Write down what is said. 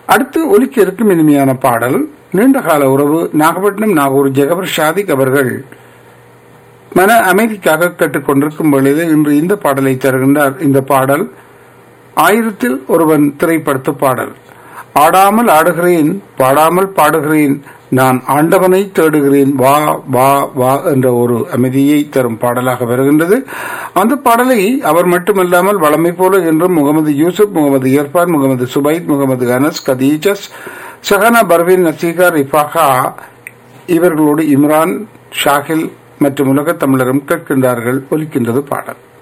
அடுத்து ஒலிக்க இருக்கும் இனிமையான பாடல் நீண்டகால உறவு நாகப்பட்டினம் நாகூர் ஜெகபர் ஷாதிக் அவர்கள் மன அமைதிக்காக கேட்டுக்கொண்டிருக்கும் பொழுது இன்று இந்த பாடலை தருகின்றார் இந்த பாடல் ஆயிரத்தில் ஒருவன் திரைப்படத்து பாடல் ஆடாமல் ஆடுகிறேன் பாடாமல் பாடுகிறேன் நான் ஆண்டவனை தேடுகிறேன் வா வா வா என்ற ஒரு அமைதியை தரும் பாடலாக வருகின்றது அந்த பாடலை அவர் மட்டுமல்லாமல் வளமை போல என்றும் முகமது யூசுப் முகமது இர்பான் முகமது சுபைத் முகமது அனஸ் கதீஜஸ் சஹானா பர்வீன் நசீகா ரிஃபாகா இவர்களோடு இம்ரான் ஷாகில் மற்றும் உலகத் தமிழரும் கேட்கின்றார்கள் ஒலிக்கின்றது பாடல்